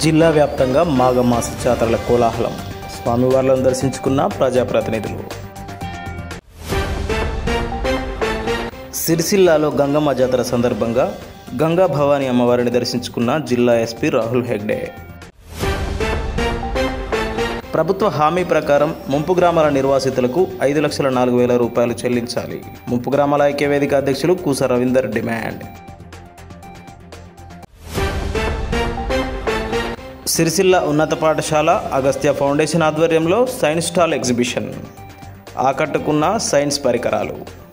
జిల్లా వ్యాప్తంగా మాఘమాస జాతరల కోలాహలం స్వామివార్లను దర్శించుకున్న ప్రజాప్రతినిధులు సిరిసిల్లాలో గంగమ్మ జాతర సందర్భంగా గంగా భవానీ అమ్మవారిని దర్శించుకున్న జిల్లా ఎస్పీ రాహుల్ హెగ్డే ప్రభుత్వ హామీ ప్రకారం ముంపు గ్రామాల నిర్వాసితులకు ఐదు లక్షల నాలుగు వేల రూపాయలు చెల్లించాలి ముంపు గ్రామాల ఐక్యవేదిక అధ్యక్షులు కూస రవీందర్ డిమాండ్ సిరిసిల్ల ఉన్నత పాఠశాల అగస్త్య ఫౌండేషన్ ఆధ్వర్యంలో సైన్స్ స్టాల్ ఎగ్జిబిషన్ ఆకట్టుకున్న సైన్స్ పరికరాలు